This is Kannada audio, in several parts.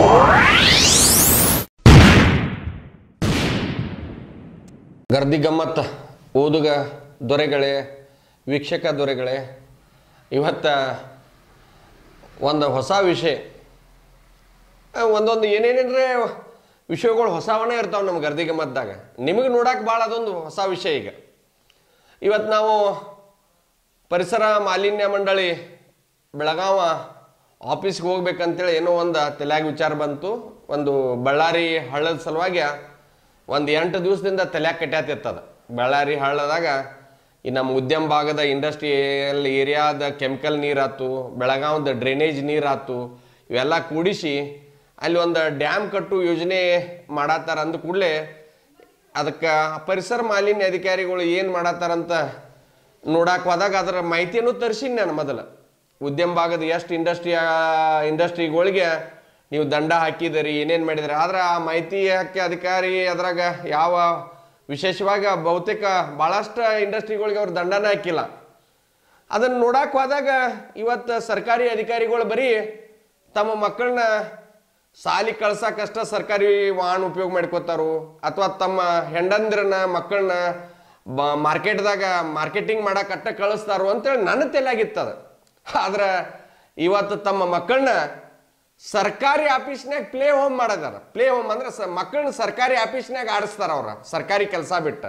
ಗರ್ದಿ ಗಮ್ಮತ್ತ ಓದುಗ ದೊರೆಗಳೇ ವೀಕ್ಷಕ ದೊರೆಗಳೇ ಇವತ್ತ ಒಂದು ಹೊಸ ವಿಷಯ ಆ, ಒಂದೊಂದು ಏನೇನೇನ್ರೆ ವಿಷಯಗಳು ಹೊಸವನೇ ಇರ್ತಾವೆ ನಮ್ಮ ಗರ್ದಿ ಗಮ್ಮತ್ದಾಗ ನಿಮಗೆ ನೋಡಕ್ಕೆ ಭಾಳ ಅದೊಂದು ಹೊಸ ವಿಷಯ ಈಗ ಇವತ್ತು ನಾವು ಪರಿಸರ ಮಾಲಿನ್ಯ ಮಂಡಳಿ ಬೆಳಗಾವ ಆಫೀಸ್ಗೆ ಹೋಗ್ಬೇಕಂತೇಳಿ ಏನೋ ಒಂದು ತಲೆಯಾಗ ವಿಚಾರ ಬಂತು ಒಂದು ಬಳ್ಳಾರಿ ಹಳ್ಳದ ಸಲುವಾಗಿ ಒಂದು ಎಂಟು ದಿವಸದಿಂದ ತಲೆಯಾಗ ಕಟ್ಯಾತಿರ್ತದ ಬಳ್ಳಾರಿ ಹಳ್ಳದಾಗ ಈ ನಮ್ಮ ಉದ್ಯಮ ಭಾಗದ ಇಂಡಸ್ಟ್ರಿಯಲ್ ಏರಿಯಾದ ಕೆಮಿಕಲ್ ನೀರಾತು ಬೆಳಗಾವದ ಡ್ರೈನೇಜ್ ನೀರಾತು ಇವೆಲ್ಲ ಕೂಡಿಸಿ ಅಲ್ಲಿ ಒಂದು ಡ್ಯಾಮ್ ಕಟ್ಟು ಯೋಜನೆ ಮಾಡತ್ತಾರ ಅಂದ ಕೂಡಲೇ ಅದಕ್ಕೆ ಪರಿಸರ ಮಾಲಿನ್ಯ ಅಧಿಕಾರಿಗಳು ಏನು ಮಾಡತ್ತಾರಂತ ನೋಡಕ್ಕೆ ಹೋದಾಗ ಅದರ ಮಾಹಿತಿಯನ್ನು ತರಿಸಿನಿ ನಾನು ಮೊದಲು ಉದ್ಯಮ ಭಾಗದ ಎಷ್ಟು ಇಂಡಸ್ಟ್ರಿ ಇಂಡಸ್ಟ್ರಿಗಳಿಗೆ ನೀವು ದಂಡ ಹಾಕಿದಿರಿ ಏನೇನು ಮಾಡಿದಿರಿ ಆದ್ರೆ ಆ ಮಾಹಿತಿ ಹಾಕಿ ಅಧಿಕಾರಿ ಅದ್ರಾಗ ಯಾವ ವಿಶೇಷವಾಗಿ ಬಹುತೇಕ ಭಾಳಷ್ಟು ಇಂಡಸ್ಟ್ರಿಗಳಿಗೆ ಅವ್ರು ದಂಡನ ಹಾಕಿಲ್ಲ ಅದನ್ನು ನೋಡಕ್ಕೆ ಹೋದಾಗ ಇವತ್ತು ಸರ್ಕಾರಿ ಅಧಿಕಾರಿಗಳು ಬರೀ ತಮ್ಮ ಮಕ್ಕಳನ್ನ ಸಾಲಿ ಕಳ್ಸಕ್ಕಷ್ಟ ಸರ್ಕಾರಿ ವಾಹನ ಉಪಯೋಗ ಮಾಡ್ಕೋತಾರೋ ಅಥವಾ ತಮ್ಮ ಹೆಂಡಂದ್ರನ್ನ ಮಕ್ಕಳನ್ನ ಬ ಮಾರ್ಕೆಟ್ದಾಗ ಮಾರ್ಕೆಟಿಂಗ್ ಮಾಡಕ್ಕೆ ಅಟ್ಟ ಕಳಿಸ್ತಾರೋ ಅಂತೇಳಿ ನನ್ನ ತಲೆಯಾಗಿತ್ತದ ಆದ್ರೆ ಇವತ್ತು ತಮ್ಮ ಮಕ್ಕಳನ್ನ ಸರ್ಕಾರಿ ಆಫೀಸ್ನಾಗ ಪ್ಲೇ ಹೋಮ್ ಮಾಡದಾರ ಪ್ಲೇ ಹೋಮ್ ಅಂದ್ರೆ ಸ ಮಕ್ಕಳನ್ನ ಸರ್ಕಾರಿ ಆಫೀಸ್ನಾಗ ಆಡಿಸ್ತಾರ ಅವ್ರ ಸರ್ಕಾರಿ ಕೆಲಸ ಬಿಟ್ಟು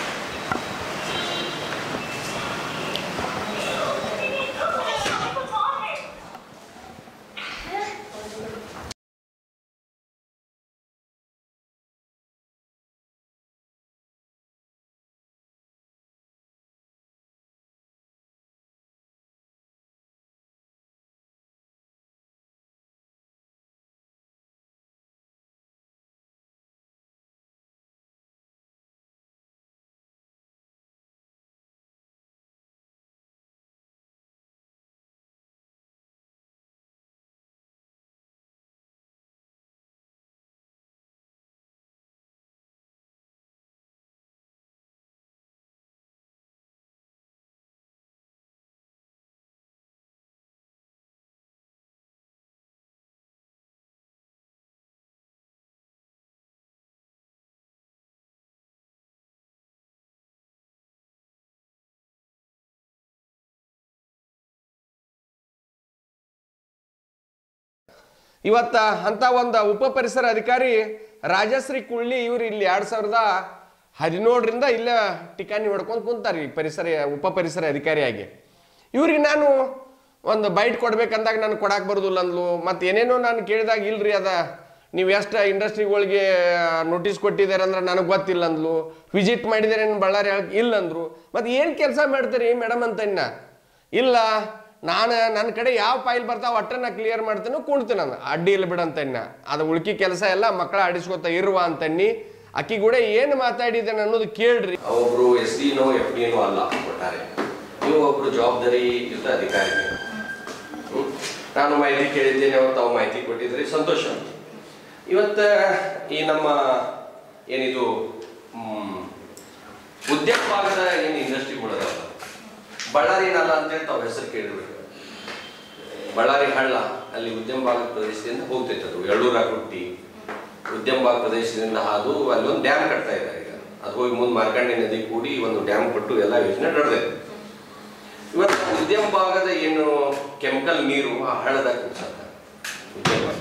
ಇವತ್ತ ಅಂತ ಒಂದು ಉಪ ಪರಿಸರ ಅಧಿಕಾರಿ ರಾಜಶ್ರೀ ಕುಳ್ಳಿ ಇವ್ರು ಇಲ್ಲಿ ಎರಡ್ ಸಾವಿರದ ಹದಿನೇಳರಿಂದ ಇಲ್ಲೇ ಟಿಕಾಣಿ ಹೊಡ್ಕೊಂಡು ಕುಂತಾರ ಈ ಪರಿಸರ ಉಪ ಪರಿಸರ ಅಧಿಕಾರಿಯಾಗಿ ಇವ್ರಿಗೆ ನಾನು ಒಂದು ಬೈಟ್ ಕೊಡ್ಬೇಕಂದಾಗ ನಾನು ಕೊಡಾಕ್ ಬರೋದಿಲ್ಲ ಅಂದ್ಲು ಮತ್ತೆ ಏನೇನೋ ನಾನು ಕೇಳಿದಾಗ ಇಲ್ರಿ ಅದ ನೀವು ಎಷ್ಟು ಇಂಡಸ್ಟ್ರಿಗಳಿಗೆ ನೋಟಿಸ್ ಕೊಟ್ಟಿದ್ದಾರೆ ಅಂದ್ರೆ ನನಗೆ ಗೊತ್ತಿಲ್ಲ ಅಂದ್ಲು ವಿಸಿಟ್ ಮಾಡಿದ್ದಾರೆ ಬಳ್ಳಾರಿ ಹೇಳಕ್ ಇಲ್ಲ ಅಂದ್ರು ಮತ್ತೆ ಏನು ಕೆಲಸ ಮಾಡ್ತೀರಿ ಮೇಡಮ್ ಅಂತ ಇನ್ನ ಇಲ್ಲ ನಾನು ನನ್ನ ಕಡೆ ಯಾವ ಫೈಲ್ ಬರ್ತಾವ ಒಟ್ಟ ನಾ ಕ್ಲಿಯರ್ ಮಾಡ್ತೇನೆ ಕುಣ್ತೀನಿ ನಾನು ಅಡ್ಡಿ ಇಲ್ಲ ಬಿಡಂತ ಇನ್ನ ಅದು ಉಳ್ಕಿ ಕೆಲಸ ಎಲ್ಲ ಮಕ್ಕಳ ಆಡಿಸ್ಕೊತ ಇರುವ ಅಂತನ್ನಿ ಅಕ್ಕಿ ಕೂಡ ಏನು ಮಾತಾಡಿದ್ದೇನೆ ಅನ್ನೋದು ಕೇಳ್ರಿ ಒಬ್ರು ಎಸ್ ಡಿನೋ ಎಫ್ ಡಿನೋ ಅಲ್ಲ ಒಟ್ಟಾರೆ ನೀವು ಒಬ್ರು ಜವಾಬ್ದಾರಿಯುತ ಅಧಿಕಾರಿ ಹ್ಮ್. ನಾನು ಮಾಹಿತಿ ಕೇಳಿದ್ದೇನೆ ಅವ್ರು ತಾವು ಮಾಹಿತಿ ಕೊಟ್ಟಿದ್ರಿ ಸಂತೋಷ ಇವತ್ತ ಈ ನಮ್ಮ ಏನಿದು ಹ್ಮ್, ಉದ್ಯಮ ಭಾಗದ ಏನು ಇಂಡಸ್ಟ್ರಿಗಳದಾವ ಬಳ್ಳಾರಿ ನಲ್ಲ ಅಂತೇಳಿ ತಾವು ಹೆಸರು ಕೇಳಿರ್ಬೇಕು ಬಳ್ಳಾರಿ ಹಳ್ಳ ಅಲ್ಲಿ ಉದ್ಯಮ ಭಾಗದ ಪ್ರದೇಶದಿಂದ ಹೋಗ್ತೈತೆ ಅದು ಎಳ್ಳೂರ ಹುಟ್ಟಿ ಉದ್ಯಮ ಭಾಗ ಪ್ರದೇಶದಿಂದ ಹಾದು ಅಲ್ಲೊಂದು ಡ್ಯಾಮ್ ಕಟ್ತಾ ಇದ್ದಾರೆ ಈಗ ಅದು ಹೋಗಿ ಮುಂದೆ ಮಾರ್ಕಂಡಿ ನದಿ ಕೂಡಿ ಒಂದು ಡ್ಯಾಮ್ ಕಟ್ಟು ಎಲ್ಲ ಯೋಜನೆ ನಡೆದೈತೆ ಇವತ್ತು ಉದ್ಯಮ ಭಾಗದ ಏನು ಕೆಮಿಕಲ್ ನೀರು ಆ ಹಳ್ಳದಾಗ ಕುಡ್ಸತ್ತ ಉದ್ಯಮ ಭಾಗ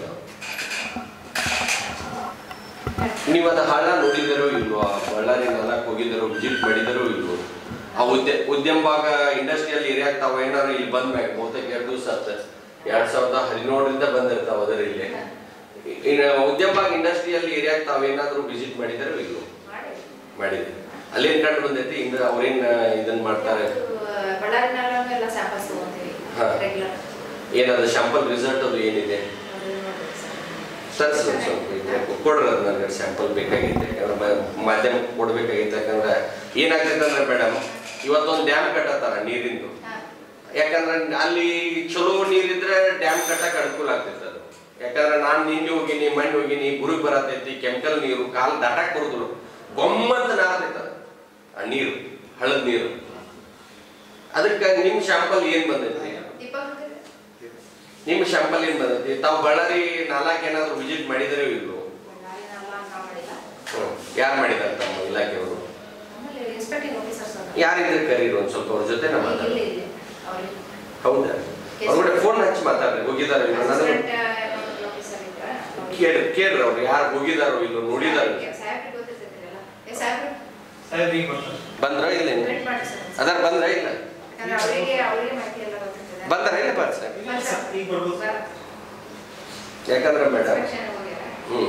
ನೀವು ಅದು ಹಳ್ಳ ನೋಡಿದಿರೋ ಇಲ್ವೋ ಆ ಬಳ್ಳಾರಿ ನಲ್ಲಕ್ಕೆ ಹೋಗಿದ್ದಾರೋ ವಿಸಿಟ್ ಮಾಡಿದಾರೋ ಇಲ್ವೋ ಆ ಉದ್ಯ ಉದ್ಯಮ ಭಾಗ ಇಂಡಸ್ಟ್ರಿಯಲ್ ಏರಿಯಾಕ್ ತಾವು ಏನಾರು ಇಲ್ಲಿ ಬಂದ ಮ್ಯಾಗ ಬಹುತೇಕ ಎರಡು ದಿವಸ ಆತ ಎರಡ್ ಸಾವಿರದ ಹದಿನೇಳರಿಂದ ಬಂದಿರ್ತಾವ ಅದರ ಇಲ್ಲಿ ಇನ್ನು ಉದ್ಯಮ ಭಾಗ ಇಂಡಸ್ಟ್ರಿಯಲ್ ಏರಿಯಾಕ್ ತಾವೇನಾದ್ರೂ ವಿಸಿಟ್ ಮಾಡಿದಾರೋ ಇಲ್ವೋ ಮಾಡಿದ್ರಿ ಅಲ್ಲೇನ್ ಕಂಡು ಬಂದೈತಿ ಇನ್ನು ಅವ್ರೇನ್ ಇದನ್ನ ಮಾಡ್ತಾರೆ ಬಳ್ಳಾರಿನಾಗ ಎಲ್ಲ ಸ್ಯಾಂಪಲ್ಸ್ ತಗೊಂತೀವಿ ಹಾ. ರೆಗ್ಯುಲರ್ ಏನಾದ್ರು ಶಾಂಪಲ್ ರಿಸಲ್ಟ್ ಅದು ಏನಿದೆ ಸರ್ ಸ್ವಲ್ಪ ಸ್ವಲ್ಪ ಇದೆ. ಕೊಡ್ರಿ ಅದು ನನಗೆ ಸ್ಯಾಂಪಲ್ ಬೇಕಾಗಿತ್ತು ಯಾಕಂದ್ರೆ ಮ- ಮಾಧ್ಯಮಕ್ಕೆ ಕೊಡ್ಬೇಕಾಗಿತ್ತು ಯಾಕಂದ್ರೆ ಏನಾಗ್ತೈತೆ ಅಂದ್ರೆ ಮೇಡಮ್ ಇವತ್ತೊಂದು ಡ್ಯಾಮ್ ಕಟ್ಟತ್ತಾರ ನೀರಿಂದು ಯಾಕಂದ್ರೆ ಅಲ್ಲಿ ಚಲೋ ನೀರಿದ್ರೆ ಡ್ಯಾಮ್ ಕಟ್ಟಕ್ಕೆ ಅನುಕೂಲ ಆಗ್ತೈತೆ ಅದು ಯಾಕಂದ್ರೆ ನಾನು ನಿನ್ನೆ ಹೋಗಿನಿ ಮಣ್ಣು ಹೋಗಿನಿ ಗುರುಗ್ ಬರತೈತಿ ಕೆಮಿಕಲ್ ನೀರು ಕಾಲು ದಾಟಕ್ ಬರುದಿಲ್ಲ ಗೊಮ್ಮಂತ ನಾರ್ತೈತೆ ಅದು ಆ ನೀರು ಹಳದ ನೀರು ಅದಕ್ಕೆ ನಿಮ್ ಶಾಂಪಲ್ ಏನ್ ಬಂದೈತಿ ನಿಮ್ಮ ಶಾಂಪಲ್ ಏನ್ ಬಂದೈತಿ ತಾವು ಬಳ್ಳಾರಿ ನಾಲ್ಕು ಏನಾದ್ರು ವಿಸಿಟ್ ಮಾಡಿದರೆ ಇಲ್ವೋ ಬಳ್ಳಾರಿನಲ್ಲ ನಾವು ಮಾಡಿಲ್ಲ ಯಾರು ಮಾಡಿದಾರೆ ತಮ್ಮ ಇಲಾಖೆಯವರು ಆಮೇಲೆ ಇನ್ಸ್ಪೆಕ್ಟಿಂಗ್ ಆಫೀಸರ್ಸ್ ಅದ ಯಾರಿದ್ರೆ ಕರೀರು ಒಂದ್ ಸ್ವಲ್ಪ ಅವ್ರ ಜೊತೆ ನಮ್ಮ ಇಲ್ಲಿ ಇಲ್ಲಿ ಅವ್ರಿಗೆ ಹೌದಾ ಅವ್ರ ಕೂಡ ಫೋನ್ ಹಚ್ಚಿ ಮಾತಾಡ್ರಿ ಹೋಗಿದಾರೆ ಇಲ್ವೋ ನನಗೆ ಅಸಿಸ್ಟೆಂಟ್ ಆಫೀಸರ್ ಇದ್ರ ಕೇಳಿ ಕೇಳ್ರಿ ಅವ್ರು ಯಾರು ಹೋಗಿದಾರೋ ಇಲ್ಲೋ ನೋಡಿದಾರ ಸಾಹೇಬ್ರಿಗೆ ಗೊತ್ತಿರ್ತೈತಿರಲ್ಲ ಏ ಸಾಹೇಬ್ರು ಸಾಹೇಬ್ ಈಗ ಬರ್ತಾರೆ ಬಂದ್ರ ಇಲ್ಲ ವೇಟ್ ಮಾಡಿ ಸರ್ ಅದಾರ ಬಂದ್ರ ಇಲ್ಲ ಯಾಕಂದ್ರೆ ಅವರಿಗೆ ಅವರಿಗೆ ಮಾಹಿತಿ ಎಲ್ಲ ಗೊತ್ತಿರ್ತದೆ ಬಂದಾರ ಇಲ್ಲ ಬರ್ ಸರ್ ಇಲ್ಲ ಸರ್, ಈಗ ಬರ್ಬೋದು ಸರ್ ಯಾಕಂದ್ರೆ ಮೇಡಮ್ ಇನ್ಸ್ಪೆಕ್ಷನ್ ಹೋಗ್ಯಾರ ಹ್ಮ್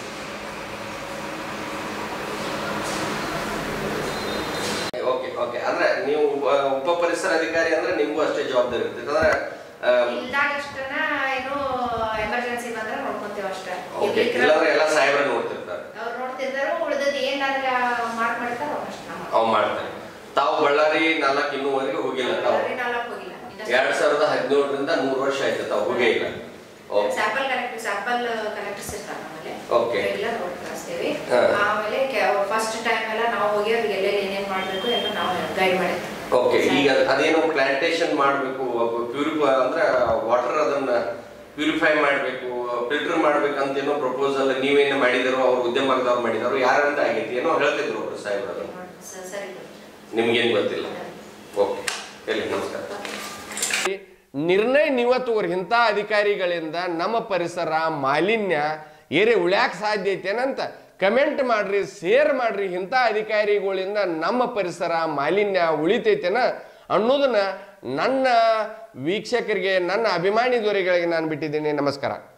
ಓಕೆ ಓಕೆ ಅಂದ್ರೆ ನೀವು ಉಪ- ಉಪ ಪರಿಸರ ಅಧಿಕಾರಿ ಅಂದ್ರೆ ನಿಮ್ಗೂ ಅಷ್ಟೇ ಜವಾಬ್ದಾರಿ ಇರ್ತೈತೆ ಅಂದ್ರೆ ಆ, ಇಲ್ದಾಗ ಅಷ್ಟನ ಏನೋ ಎಮರ್ಜೆನ್ಸಿ ಬಂದ್ರೆ ನೋಡ್ಕೊಂತೀವಿ ಅಷ್ಟೇ ಓಕೆ ಇಲ್ಲಾಂದ್ರೆ ಎಲ್ಲ ಸಾಹೇಬ್ರ ನೋಡ್ತಿರ್ತಾರೆ ಅವ್ರು ನೋಡ್ತಿರ್ತಾರೋ ಉಳಿದದ್ದು ಏನಾದ್ರೆ ಮಾರ್ಕ್ ಮಾಡ್ತಾರೋ ಅಷ್ಟು ನಮ್ಮ ಅವ್ ಮಾಡ್ತಾರೆ ತಾವು ಬಳ್ಳಾರಿ ನಾಲ್ಕು ಇನ್ನೂವರೆಗೆ ಹೋಗಿಲ್ಲ ತಾವು ಬಳ್ಳಾರಿ ನಾಲ್ಕು ಹೋಗಿಲ್ಲ ಎರಡ್ ಸಾವಿರದ ಹದಿನೇಳರಿಂದ ಮೂರು ವರ್ಷ ಆಯ್ತು ತಾವು ಹೋಗೇ ಇಲ್ಲ okay sample collect sample collectors ಇರ್ತಾರೆ ನಮ್ಮಲ್ಲಿ Okay. ರೆಗ್ಯುಲರ್ ನೋಡಿ ಕಳಿಸ್ತೀವಿ ಹಾ. ಆಮೇಲೆ ಫಸ್ಟ್ ಟೈಮ್ ಎಲ್ಲ ನಾವು ಹೋಗಿ ಅವ್ರಿಗೆ ಎಲ್ಲೆಲ್ಲಿ ಏನೇನ್ ಮಾಡ್ಬೇಕು ಎಲ್ಲ ನಾವು ಗೈಡ್ ಮಾಡಿರ್ತೀವಿ ಓಕೆ ಈಗ ಅದೇನೋ ಪ್ಲಾಂಟೇಶನ್ ಮಾಡಬೇಕು ಪ್ಯೂರಿಫೈ ಅಂದ್ರೆ ವಾಟರ್ ಅದನ್ನ ಪ್ಯೂರಿಫೈ ಮಾಡಬೇಕು ಫಿಲ್ಟರ್ ಮಾಡ್ಬೇಕಂತ ಏನೋ ಪ್ರಪೋಸಲ್ ನೀವೇನು ಮಾಡಿದಾರೋ ಅವ್ರ ಉದ್ಯಮದವ್ರು ಮಾಡಿದಾರೋ ಯಾರಂತ ಆಗೈತಿ ಏನೋ ಹೇಳ್ತಿದ್ರು ಒಬ್ರು ಸಾಹೇಬ್ರು ಅದನ್ನ ಸ- ಸರಿ ನಿಮ್ಗೇನು ಗೊತ್ತಿಲ್ಲ ಓಕೆ ಹೇಳಿ ನಮಸ್ಕಾರ ನಿರ್ಣಯ ನಿವತ್ತುವರು ಇಂಥ ಅಧಿಕಾರಿಗಳಿಂದ ನಮ್ಮ ಪರಿಸರ ಮಾಲಿನ್ಯ ಏರೆ ಉಳ್ಯಾಕ ಸಾಧ್ಯ ಐತೇನಂತ ಕಮೆಂಟ್ ಮಾಡ್ರಿ ಶೇರ್ ಮಾಡ್ರಿ ಇಂಥ ಅಧಿಕಾರಿಗಳಿಂದ ನಮ್ಮ ಪರಿಸರ ಮಾಲಿನ್ಯ ಉಳಿತೈತೇನ ಅನ್ನೋದನ್ನ ನನ್ನ ವೀಕ್ಷಕರಿಗೆ ನನ್ನ ಅಭಿಮಾನಿ ದೊರೆಗಳಿಗೆ ನಾನು ಬಿಟ್ಟಿದ್ದೀನಿ ನಮಸ್ಕಾರ